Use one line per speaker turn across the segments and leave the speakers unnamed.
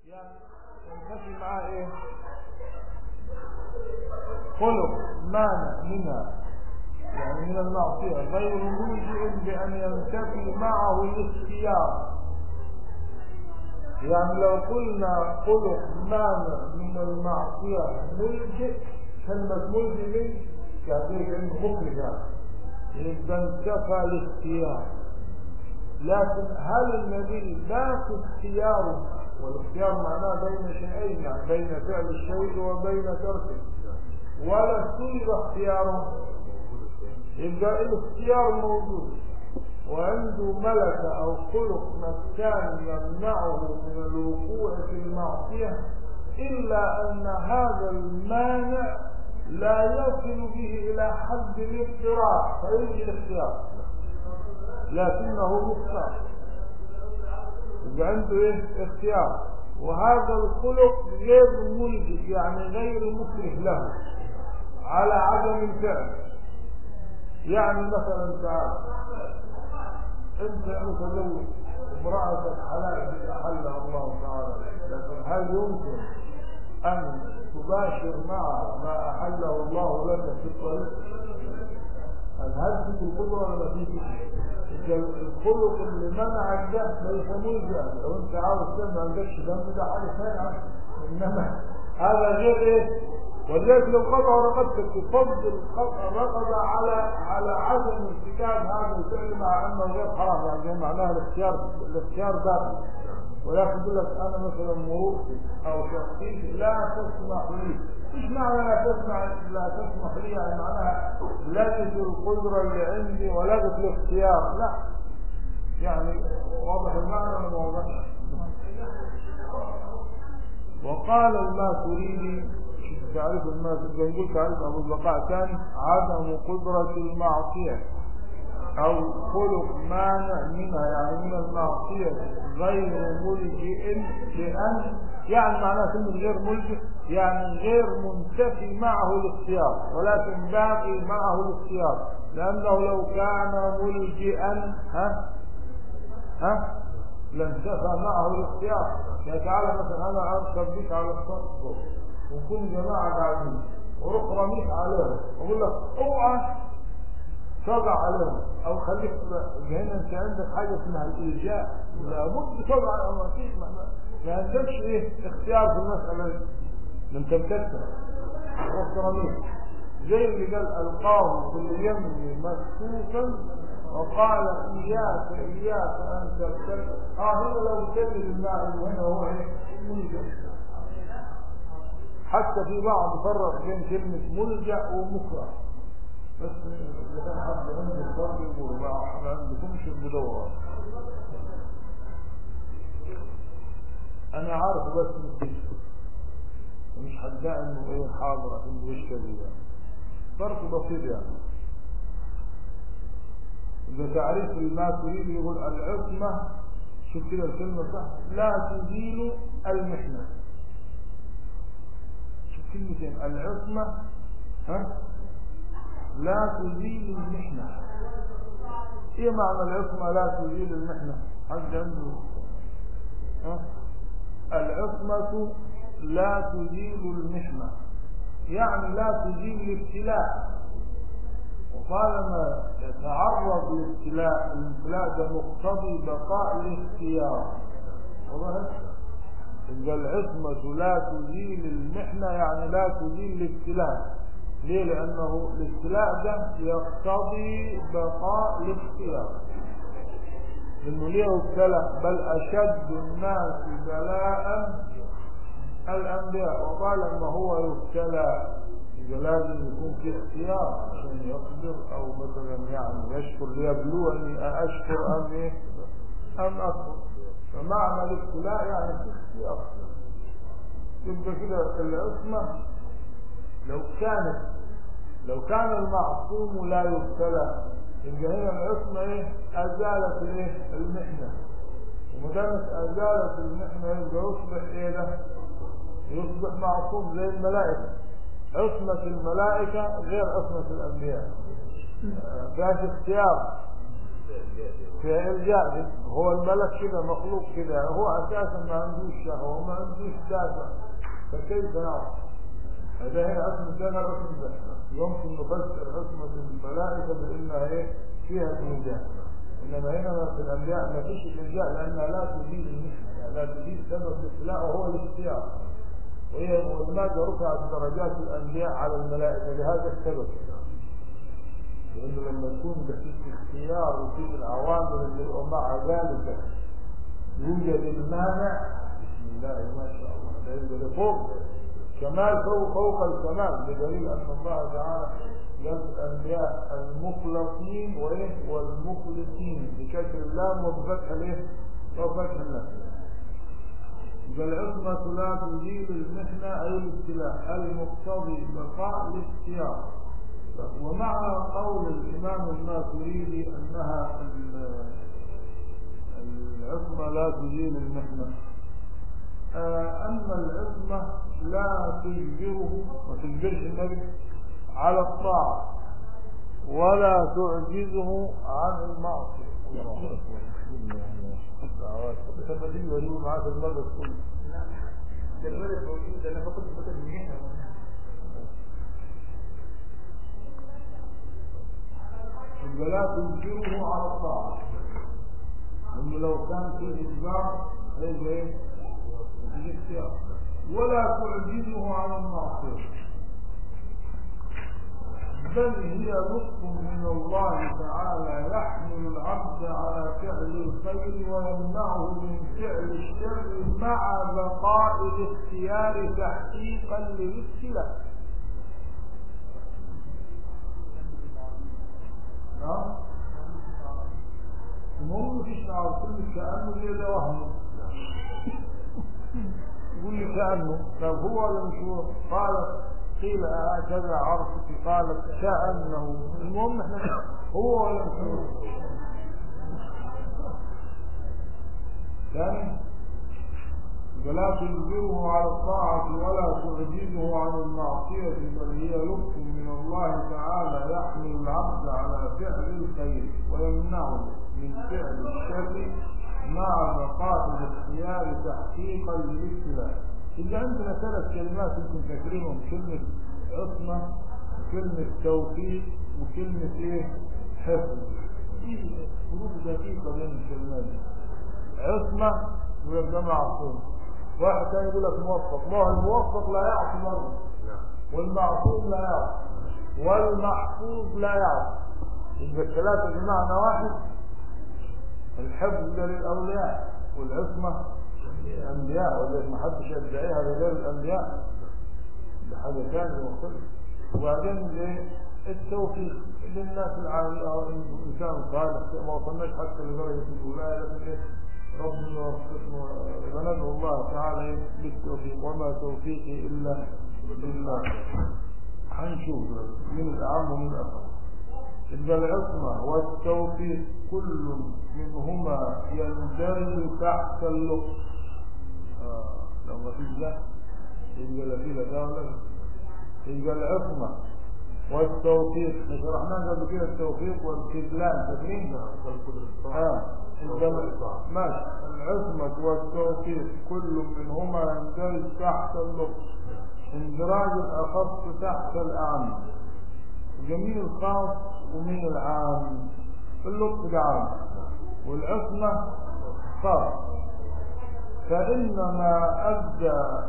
يعني ينتفي معاه ايه خلق مانع منها يعني من المعصية غير ملجئ بأن ينتفي معه الاختيار يعني لو قلنا خلق مانع من المعصية ملجئ كلمة ملجئ كذلك علم مخرج يعني يبقى انتفى الاختيار لكن هل النبي لا في اختياره والاختيار معناه بين شيئين يعني بين فعل الشيء وبين تركه ولا سلب اختياره يبقى الاختيار موجود وعنده ملكة أو خلق مكان يمنعه من الوقوع في المعصية إلا أن هذا المانع لا يصل به إلى حد الاضطرار فيلغي الاختيار لكنه مختار يبقى عنده ايه اختيار وهذا الخلق غير ملجئ يعني غير مكره له على عدم الفعل يعني مثلا تعال انت متزوج امرأتك حلال احلها الله تعالى لكن هل يمكن ان تباشر معها ما احله الله لك في الطريق هل فيك القدره ولا فيك الخلق اللي منعك ده ليس ملجا لو انت عاوز تعمل ما عندكش دم ده حاجه ثانيه انما هذا غير ايه ولذلك لو قطع رقبتك تفضل قطع الرقبه على على عدم ارتكاب هذا الفعل مع انه غير حرام يعني زي معناها الاختيار الاختيار داخل ولكن يقول لك انا مثلا مرورتي او شخصيتي لا تسمح لي مش معنى لا تسمح لا تسمح لي يعني معناها لغت القدره اللي عندي ولغت الاختيار لا يعني واضح المعنى ولا واضح وقال الماتريدي تعريف الماتريدي يقول تعريف ابو البقاء كان عدم قدره المعصيه أو خلق مانع منها يعني من المعصية غير ملجئ لأن يعني معناه كلمة غير ملجئ يعني غير منتفي معه الاختيار ولكن باقي معه الاختيار لأنه لو كان ملجئا ها ها لانتفى معه الاختيار يعني تعالى مثلا أنا أركب بك على السطح وكل جماعة قاعدين وروح رميك عليهم وأقول لك اوعى تضع عليهم او خليك هنا انت عندك حاجه اسمها الالجاء لابد تضع على ما فيش ما عندكش ايه اختيار في المساله دي من تمتكن والتراميم زي اللي قال القاه في اليم مكتوفا وقال اياك اياك ان تبتل اه هنا لو تجد الماء هنا هو ايه ملجا حتى في بعض فرق بين كلمه ملجا ومكره بس إذا كان حد عنده الفرق يقول ما عندكمش المدورة أنا عارف بس مستشفى مش هتلاقي إنه إيه حاضر في المشكلة دي فرق بسيط يعني إذا تعريف الماتريد يقول العصمة شوف كده الكلمة صح لا تزيل المحنة شوف كلمتين العصمة ها لا تزيل المحنة ايه معنى العصمة لا تزيل المحنة حد عنده ها العصمة لا تزيل المحنة يعني لا تزيل الابتلاء وطالما يتعرض للابتلاء الابتلاء ده مقتضي بقاء الاختيار وضحت يبقى العصمة لا تزيل المحنة يعني لا تزيل الابتلاء ليه لأنه الابتلاء ده يقتضي بقاء الاختيار لأنه ليه ابتلى بل أشد الناس بلاء الأنبياء وطالما هو يبتلى يبقى لازم يكون في اختيار عشان يقدر أو مثلا يعني يشكر ليبلوني أشكر أم إيه أم أكفر فمعنى الابتلاء يعني في اختيار يبقى كده العصمة لو كانت لو كان المعصوم لا يبتلى يبقى هنا العصمة ايه ازالت الايه المحنة وما دامت ازالت المحنة يبقى يصبح ايه ده يصبح معصوم زي الملائكة عصمة الملائكة غير عصمة الانبياء فيهاش اختيار فيها إرجاع دي. هو الملك كده مخلوق كده هو أساسا ما عندوش شهوة وما عندوش دافع فكيف نعرف هذا هنا اسم كان اسم ده يمكن نفسر عصمة الملائكة بأنها ايه فيها إرجاع إنما هنا في الأنبياء ما فيش الإرجاع لأنها لا تزيد المثل يعني لا تزيد سبب الابتلاء وهو الاختيار وهي ولماذا رفعت درجات الأنبياء على الملائكة لهذا السبب لأنه لما يكون ده في اختيار وفي الأوامر اللي ومع ذلك يوجد المانع بسم الله ما شاء الله ده يبقى فوق كمال فوق فوق الكمال بدليل أن الله تعالى قال الأنبياء المخلصين وإيه والمخلصين بكسر اللام وبفتح الإيه وفتح اللام فالعصمة لا تزيل المحنة أي الابتلاء المقتضي بقاء الاختيار ومع قول الإمام الماتريدي أنها العصمة لا تزيل المحنة أن العصمة لا تجبره وتجبرش النبي على الطاعة ولا تعجزه عن المعصية الله أكبر دعوات لما تيجي وجيبه معاك المرة كله
لا ده الولد موجود انا باخد الكتب من هنا
يبقى لا تنكره على الطاعة لأنه لو كان في إجبار هيبقى إيه؟ في اختيار ولا تعجزه عن المعصية بل هي لطف من الله تعالى يحمل العبد على فعل الخير ويمنعه من فعل الشر مع بقاء الاختيار تحقيقا للابتلاء نعم المهم مفيش تعارض كل كأنه ليه ده وهم يقول لي كأنه طب هو ولا مش هو قال قيل هكذا عرفت قالت كأنه المهم احنا هو ولا مش هو ثاني فلا تجبره على الطاعة ولا تعجزه عن المعصية بل هي لطف من الله تعالى يحمل العبد على فعل الخير ويمنعه من فعل الشر مع بقاء الاختيار تحقيقا للابتلاء إذا عندنا ثلاث كلمات يمكن فاكرينهم كلمة عصمة وكلمة توفيق وكلمة إيه؟ حفظ في حروف دقيقة بين الكلمات دي عصمة يقول لك ده معصوم واحد ثاني يقول لك موفق ما هو الموفق لا يعصي مرة والمعصوم لا يعصي والمحفوظ لا يعصي يبقى الثلاثة بمعنى واحد الحفظ ده للأولياء والعصمة الأنبياء ولذلك ما حدش يدعيها لغير الأنبياء ده حاجة ثانية مختلفة وبعدين ايه التوفيق للناس العالية أو الإنسان صالح ما وصلناش حتى لدرجة الولاية لكن ايه ربنا يوفقنا وندعو الله تعالى بالتوفيق وما توفيقي إلا بالله هنشوف من الأعم ومن الأخر إذا العصمة والتوفيق كل منهما يندرج تحت اللطف آه لو ما فيش ده يبقى لا فيه لا ده ولا يبقى العصمة والتوفيق شرحناه قبل كده التوفيق والخذلان فاكرين؟ اه ماشي العصمة والتوفيق كل منهما يندرج تحت اللطف اندراج الأخص تحت الأعم جميل الخاص ومين العام اللطف ده عام والعصمة خاص فإنما أدى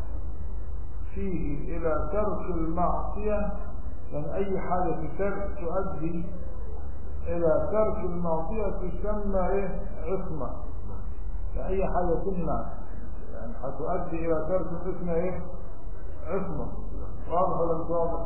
فيه إلى ترك المعصية يعني أي حاجة تترك تؤدي إلى ترك المعصية تسمى إيه عصمة فأي حاجة تمنع يعني هتؤدي إلى ترك اسمها إيه عصمة واضح ولا مش واضح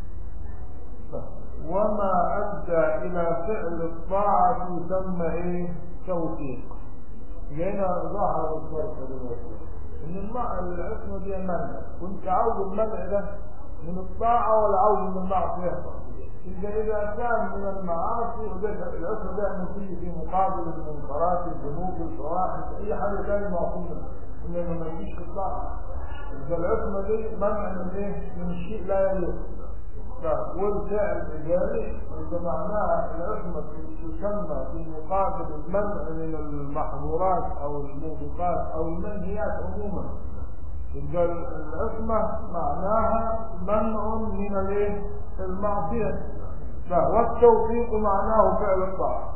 وما أدى إلى فعل الطاعة يسمى إيه توفيق جينا ظهر الفرق دلوقتي إن الماء العصمة دي منع كنت عاوز المنع ده من الطاعة ولا عاوز من المعصية إذا إذا كان من المعاصي العصمة ده نتيجة في مقابل المنكرات الذنوب الفواحش أي حاجة ثانية معصومة إنما ما فيش في الطاعة إذا العصمة دي منع من إيه؟ من شيء لا يليق لا والفعل بذلك إذا معناها العصمة تسمى في مقابل المنع من المحظورات أو الموبقات أو المنهيات عموما يبقى العصمة معناها منع من الايه؟ المعصية لا والتوفيق معناه فعل الطاعة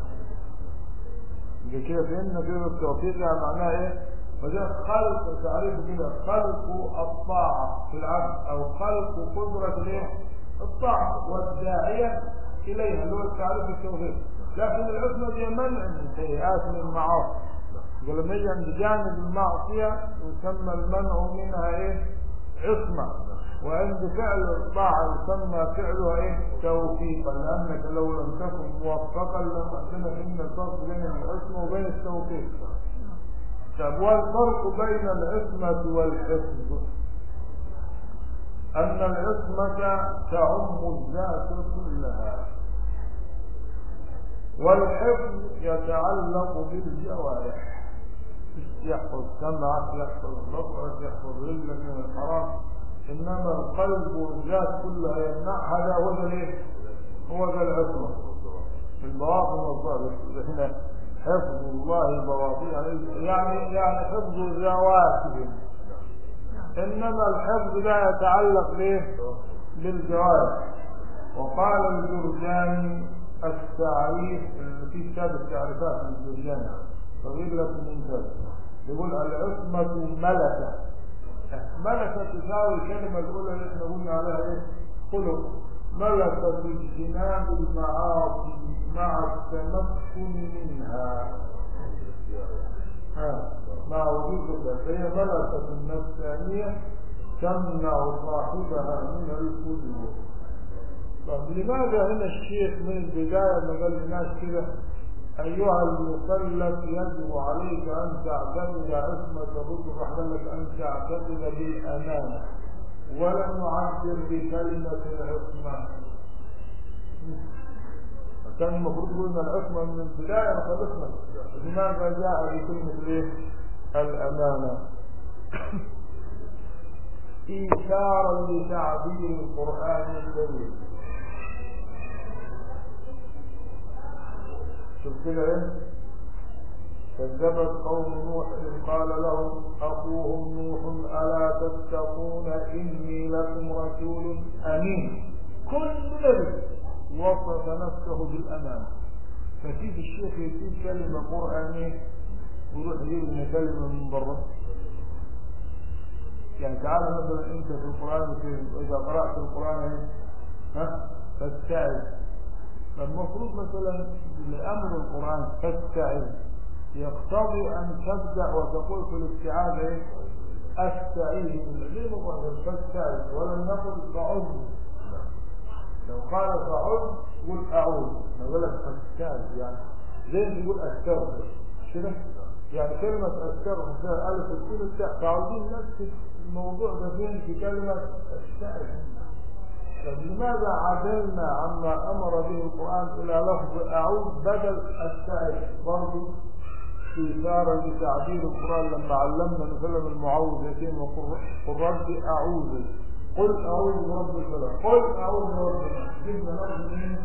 يبقى كده فهمنا كده التوفيق يعني معناه ايه؟ فده خلق تعريف كده خلق الطاعة في العبد أو خلق قدرة الايه؟ الطاعة والداعية إليها اللي هو التعريف التوفيق لكن العصمة دي منع من سيئات من المعاصي يقول لما يجي عند جانب المعصية يسمى المنع منها ايه؟ عصمة وعند فعل الطاعة يسمى فعلها ايه؟ توفيقا لأنك لو لم تكن موفقا لما فهمنا الفرق بين العصمة وبين التوفيق طب والفرق بين العصمة والحفظ أن العصمة تعم الذات كلها والحفظ يتعلق بالجوارح يحفظ سمعك يحفظ بصرك يحفظ رجلك من الحرام إنما القلب والذات كلها يمنع هذا هو الايه؟ هو ذا العصمة في البواطن والظاهر هنا حفظ الله بواطن يعني يعني حفظ ذواتهم إنما الحفظ لا يتعلق به بالجوارح وقال الجرجاني التعريف في كتاب التعريفات للجرجاني فضيلة ممتاز يقول العصمة ملكة ملكة تساوي الكلمة الأولى اللي احنا قلنا عليها ايه؟ خلق ملكة اجتناب المعاصي مع التمكن منها آه. مع وجود فهي ملكة نفسانية تمنع صاحبها من الفجور طب لماذا هنا الشيخ من البداية ما قال للناس كده أيها المكلف يجب عليك أن تعتمد عصمة الرسل قال لك أن تعتمد بالأمانة ولم نعبر بكلمة العصمة كان المفروض قلنا العصمة من البداية خلصنا لماذا جاء بكلمة الايه؟ الأمانة إيثارا لتعبير القرآن الكريم شوف كده ايه كذبت قوم نوح إذ قال لهم أخوهم نوح ألا تتقون إني لكم رسول أمين كل نبي وصف نفسه بالأمانة فكيف الشيخ يجيب كلمة قرآنية ويروح يجيب لنا كلمة من برا يعني تعال مثلا انت في القرآن الكريم اذا قرأت القرآن ها فاستعذ فالمفروض مثلا لأمر القرآن فاستعذ يقتضي أن تبدأ وتقول في الاستعاذة ايه؟ أستعيذ بالله ليه ما فاستعذ ولم نقل فعذ لو قال فعذ قل أعوذ ما يقول لك فاستعذ يعني زي ما تقول أستغفر كده يعني كلمة أستغفر فيها ألف السين التاء فعاوزين نفس الموضوع ده فين في كلمة أستعذ طب لماذا عدلنا عما أمر به القرآن إلى لفظ أعوذ بدل أستعذ برضه إثارا لتعبير القرآن لما علمنا نسلم المعوذتين وقل قل رب أعوذ قل أعوذ برب الفلق قل أعوذ برب الناس جبنا لفظ من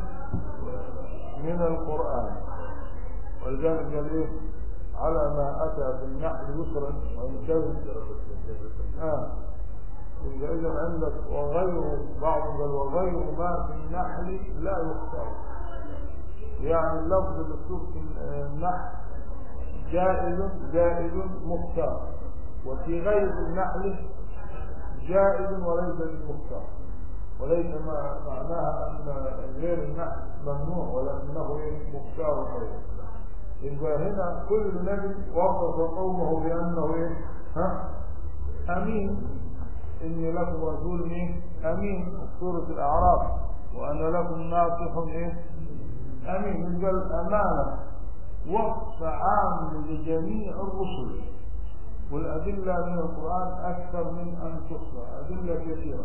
من القرآن ولذلك قال إيه على ما أتى في النحل يسرا وإن كان آه إذا عندك وغير بعض قال وغير ما في النحل لا يختار يعني اللفظ اللي في النحل جائز جائز مختار وفي غير النحل جائز وليس بالمختار وليس معناها أن غير النحل ممنوع ولكنه مختار غير يبقى هنا كل نبي وصف قومه بأنه إيه؟ ها؟ أمين إني لكم رسول إيه؟ أمين سورة الأعراف وأنا لكم ناصح إيه؟ أمين يبقى الأمانة وصف عام لجميع الرسل والأدلة من القرآن أكثر من أن تحصى أدلة كثيرة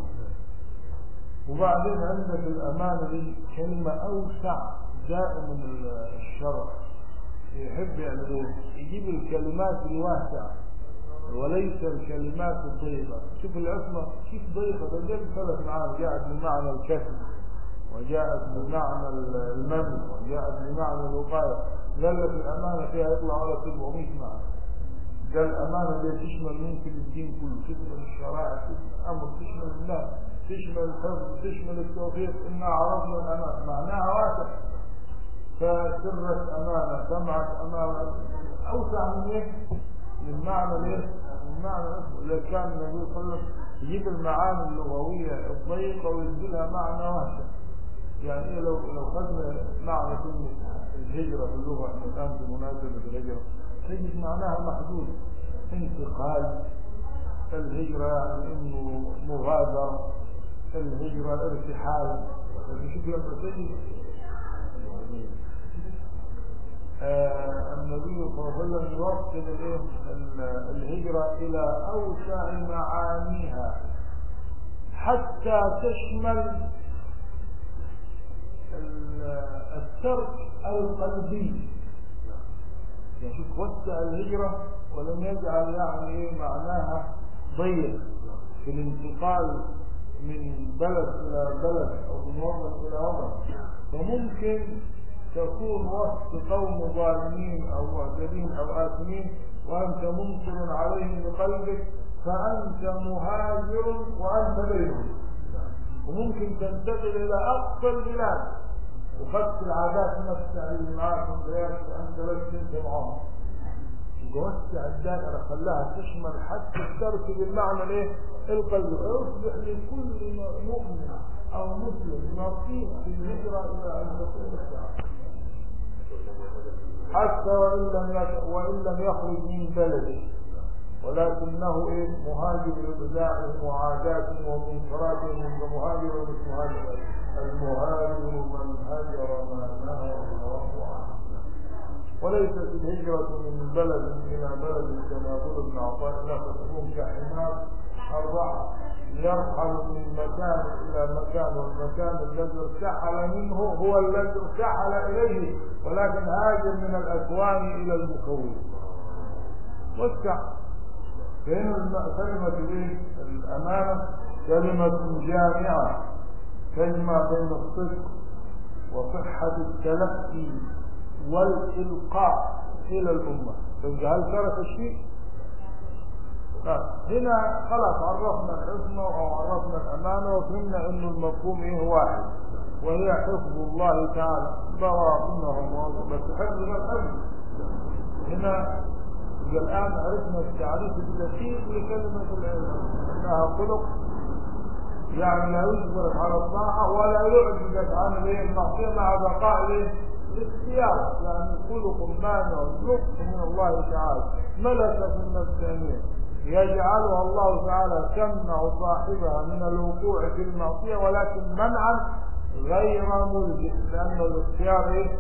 وبعدين عندك الأمانة دي كلمة أوسع دائما الشرع يحب يعني يجيب الكلمات الواسعة وليس الكلمات الضيقة شوف العصمة كيف ضيقة ده جاء ثلاث معاني جاءت بمعنى الكسب وجاءت بمعنى المن وجاءت بمعنى الوقاية قال لك الأمانة فيها يطلع على 700 معنى قال الأمانة دي تشمل ممكن الدين كله تشمل الشرائع تشمل الأمر تشمل الناس تشمل الحفظ تشمل التوفيق إنا عرفنا الأمانة معناها واسع فسرك أمانة سمعك أمانة أوسع من إيه؟ من معنى الإيه؟ من معنى نفسه إذا كان النبي صلى الله عليه وسلم يجيب المعاني اللغوية الضيقة ويدي لها معنى واسع يعني إيه لو لو خدنا معنى كلمة الهجرة في اللغة احنا الآن في مناسبة الهجرة تجد معناها محدود انتقال الهجرة يعني انه مغادرة الهجرة ارتحال لكن شوف لما تجد آه النبي صلى الله عليه وسلم يوصل الايه الهجرة الى اوسع معانيها حتى تشمل الترك القلبي يعني شوف وسع الهجرة ولم يجعل يعني معناها ضيق في الانتقال من بلد إلى بلد أو من وطن إلى وطن فممكن تكون وسط قوم ظالمين أو معتدين أو آثمين وأنت منصر عليهم بقلبك فأنت مهاجر وأنت بينهم وممكن تنتقل إلى أقصى البلاد وخدت العادات نفسها اللي معاكم غيرك وأنت لست أنت معاهم وسع الدائرة خلاها تشمل حتى الترك بالمعنى الايه؟ القلب يصبح لكل مؤمن أو مسلم نصيب في الهجرة إلى أن تكون الساعة حتى وإن لم وإن لم يخرج من بلده ولكنه إيه مهاجر لبداعهم وعاداتهم ومنكراتهم ومهاجر ومش مهاجر المهاجر من هاجر ما نهى الله عنه وليست الهجرة من بلد إلى بلد كما يقول ابن عطاء لا تكون كحمار الرحى يرحل من مكان إلى مكان والمكان الذي ارتحل منه هو الذي ارتحل إليه ولكن هاجر من الأكوان إلى المكون وسع فهنا كلمة الايه؟ الأمانة كلمة جامعة تجمع بين الصدق وصحة التلقي والإلقاء إلى الأمة هل ترك الشيء؟ لا هنا خلاص عرفنا العصمة وعرفنا الأمانة وفهمنا أن المفهوم إيه واحد وهي حفظ الله تعالى براءتهم بس حفظ الحفظ هنا الآن عرفنا التعريف الدقيق لكلمة العلم أنها خلق يعني لا يجبرك على الطاعة ولا يعجزك عن المعصية مع بقاء الاختيار يعني خلق مانع لطف من الله تعالى ملكة النفسانية يجعلها الله تعالى تمنع صاحبها من الوقوع في المعصية ولكن منعا غير ملجئ لأن الاختيار إيه؟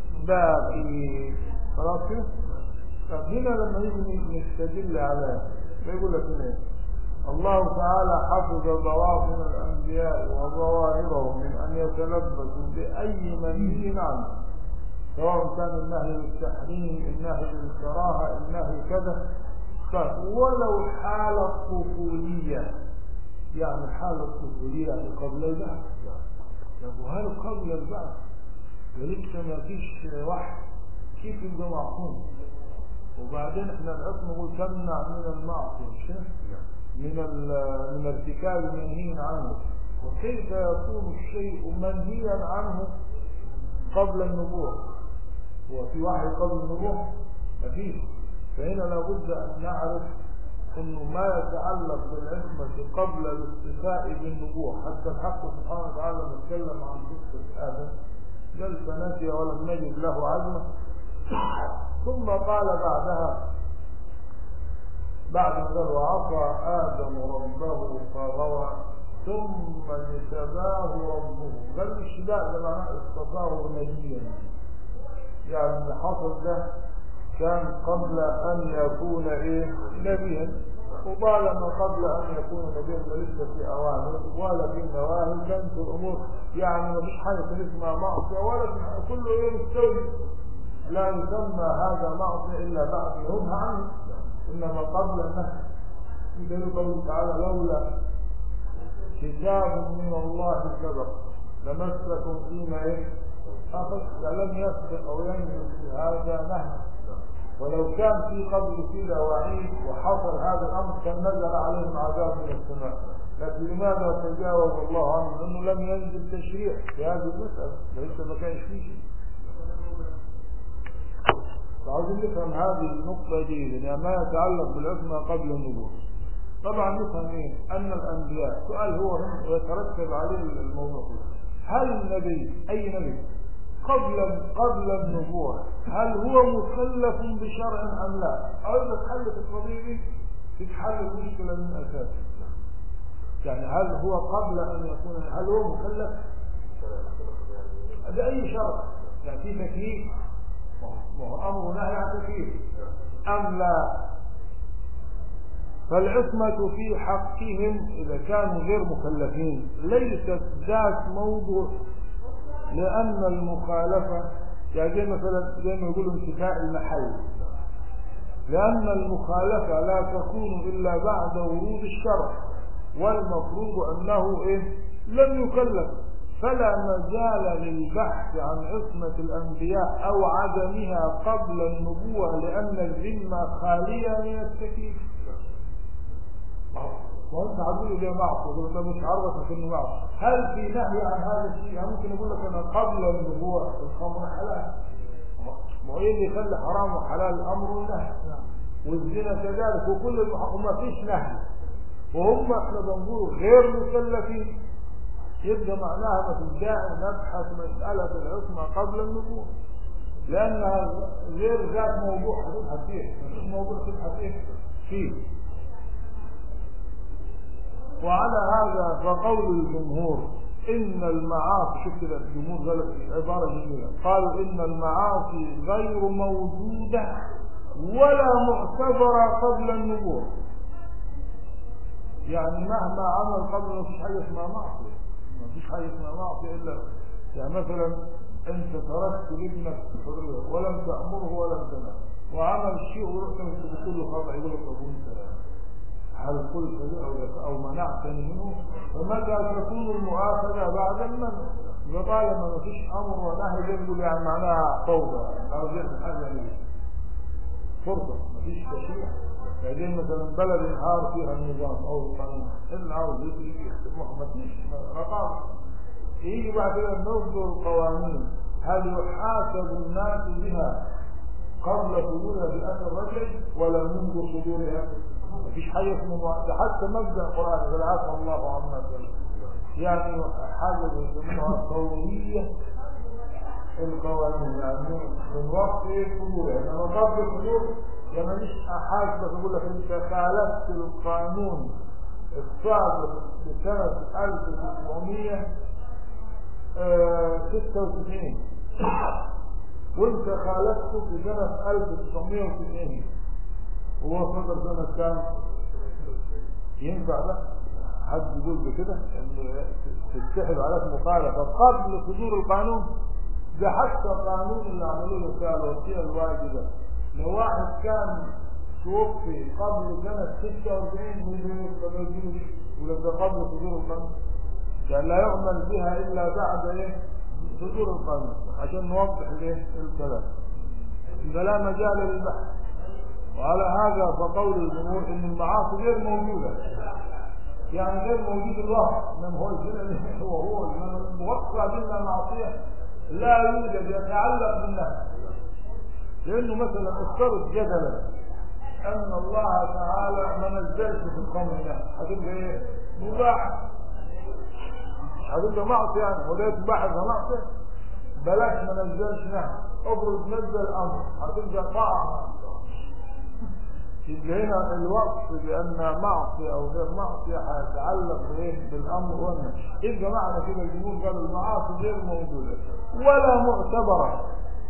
باقي خلاص كده؟ طب هنا لما يجي نستدل على بيقول لك هنا الله تعالى حفظ بواطن الأنبياء وظواهرهم من أن يتلبسوا بأي منهي عنه سواء كان النهي للتحريم النهي للكراهة النهي كذا ولو حالة طفولية يعني حالة طفولية يعني قبل البعث طب وهل قبل البعث ولسه ما فيش وحي كيف يبقى معصوم وبعدين احنا العصمة نقول تمنع من المعصية من من ارتكاب منهي عنه وكيف يكون الشيء منهيا عنه قبل النبوة هو في وحي قبل النبوة مفيش فهنا لابد أن نعرف أنه ما يتعلق بالعصمة قبل الاصطفاء بالنبوة حتى الحق سبحانه وتعالى نتكلم عن قصة آدم قال فنسي ولم نجد له عزمة ثم قال بعدها بعد قال وعصى آدم ربه فغوى ثم اجتباه ربه قال الاشتباع ده معناه اصطفاه نبيا يعني اللي حصل ده كان قبل أن يكون إيه نبيا وطالما قبل أن يكون نبيا لسه في أوامر ولا في نواهي كانت الأمور يعني ما فيش حاجة اسمها معصية ولا كله إيه مستوي لا يسمى هذا معصية إلا بعد ينهى عنه إنما قبل النهي في دليل قوله تعالى لولا كتاب من الله سبق لمسكم فيما ايه أخذ لم يسبق أو ينزل في هذا نهي ولو كان في قبل كده وعيد وحصل هذا الأمر كان نزل عليهم عذاب من السماء لكن لماذا تجاوز الله عنه لأنه لم ينزل تشريع في هذه المسألة ليس ما كانش فيه شيء فعاوزين نفهم هذه النقطة دي لأن ما يتعلق بالعصمة قبل النبوة طبعا نفهم ايه أن الأنبياء سؤال هو يترتب عليه الموضوع كله هل النبي أي نبي قبل قبل النبوة هل هو مكلف بشرع أم لا؟ أو إذا تحلت القضية دي تتحل المشكلة من أساسها يعني هل هو قبل أن يكون هل هو مكلف بأي شرط يعني في تكليف ما هو أمر نهي عن تكليف أم لا فالعصمة في حقهم إذا كانوا غير مكلفين ليست ذات موضوع لأن المخالفة يعني زي مثلا زي ما يقولوا انتفاء المحل لأن المخالفة لا تكون إلا بعد ورود الشرع والمفروض أنه إيه لم يكلف فلا مجال للبحث عن عصمة الأنبياء أو عدمها قبل النبوة لأن الذمة خالية من التكليف وانت هتقول لي معصيه يقول ده مش عرفك انه معصيه هل في نهي عن هذا الشيء يعني ممكن اقول لك انا قبل النبوه الخمر حلال ما هو ايه اللي يخلي حرام وحلال الامر والنهي والزنا كذلك وكل المح... وما فيش نهي وهم احنا بنقول غير مكلفين يبقى معناها ما فيش داعي نبحث مساله العصمه قبل النبوه لانها غير ذات موضوع هتبحث فيه مفيش موضوع تبحث ايه فيه وعلى هذا فقول الجمهور إن المعاصي شوف كده الجمهور قال عبارة جميلة قالوا إن المعاصي غير موجودة ولا معتبرة قبل النبوة يعني مهما عمل قبل ما فيش حاجة اسمها معصية ما فيش حاجة اسمها معصية إلا يعني مثلا أنت تركت لابنك الحرية ولم تأمره ولم تنهى وعمل شيء ورحت بتقول له خطأ يقول لك أبو أنت هل قلت له أو منعتني منه فمتى تكون المؤاخذة بعد المنع فطالما ما فيش أمر ونهي يقول يعني معناها فوضى لو جئت حاجة ليه فرصة ما فيش تشريع بعدين مثلا بلد انهار فيها النظام أو القانون اللي عاوز يجي ما فيش رقابة يجي بعد كده نصدر القوانين هل يحاسب الناس بها قبل صدورها بأثر الرجل ولا منذ صدورها مفيش حاجة اسمه ده حتى مبدأ القرآن بالعافى الله عما سلم يعني حاجة بيسموها فورية القوانين يعني من وقت ايه صدورها انما قبل الصدور لما مش احاسبك يقول لك انت خالفت القانون الصادر بسنة 1996 وانت خالفته في سنة 1990 وهو صدر سنة كام ينفع ده حد يقول بكده ان تتسحب عليك مخالفة قبل صدور القانون ده حتى القانون اللي عملوه له بتاع الوصية الواجبة لو واحد كان توفي قبل سنة 46 من ما يجوش ولا ده قبل صدور القانون كان لا يعمل بها الا بعد ايه صدور القانون عشان نوضح الايه الكلام فلا مجال للبحث وعلى هذا فقول الجمهور ان المعاصي غير موجوده يعني غير موجود الله انما هو الزنا هو هو الموقع منا معصيه لا يوجد يتعلق بالله لانه مثلا افترض جدلا ان الله تعالى ما نزلش في الخمر ده هتبقى ايه مباح هتبقى معصيه يعني وده يتباح معصيه بلاش ما نزلش نعم ابرز نزل امر هتبقى طاعه يبقى هنا الوصف بان معصيه او غير معصيه هيتعلق بايه بالامر والنهي يبقى معنى كده الجمهور قالوا المعاصي غير موجوده ولا معتبره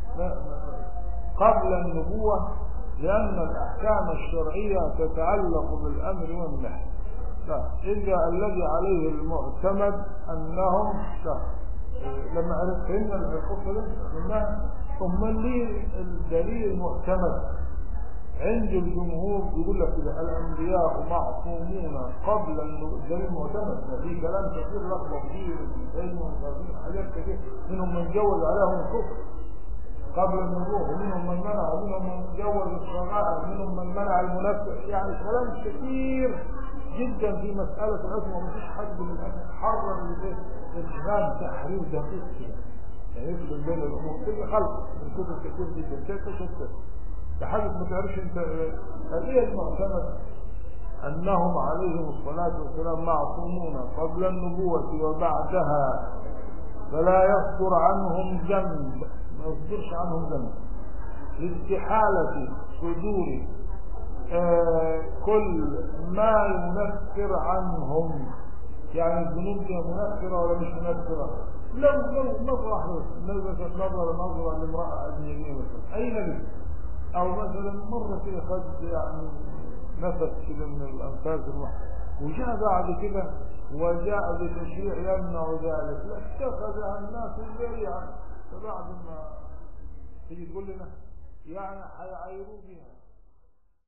قبل النبوه لان الاحكام الشرعيه تتعلق بالامر والنهي إلا الذي عليه المعتمد أنهم لما عرفت فهمنا القصة دي قلنا ثم ليه الدليل المعتمد عند الجمهور يقول لك كده الانبياء معصومون قبل النبوة ده المعتمد في كلام كثير لخبط فيه ابن وغزير حاجات كتير منهم من جوز عليهم الكفر قبل النبوة ومنهم من منع ومنهم من جوز الصغائر ومنهم من منع المنفع يعني كلام كثير جدا في مسألة العصمة ومفيش حد من الأسف حرر الإسلام تحرير دقيق كده يعني يفصل بين الأمور كل خلق من كتب كثير جدا كيف تشوف لحاجة ما تعرفش انت هذه المعتمد أنهم عليهم الصلاة والسلام معصومون قبل النبوة وبعدها فلا يصدر عنهم ذنب ما يصدرش عنهم ذنب لاستحالة صدور آه كل ما ينفر عنهم يعني الذنوب دي منفرة ولا مش منفرة لو لو نظرة واحدة النبي مثلا نظر نظرة لامرأة أجنبية مثلا أي نبي أو مثلا مرة كده خد يعني نفس كده من الأنفاس الواحد وجاء بعد كده وجاء بتشريع يمنع ذلك لاتخذها الناس ذريعا فبعد ما تيجي تقول لنا يعني هيعايروا بها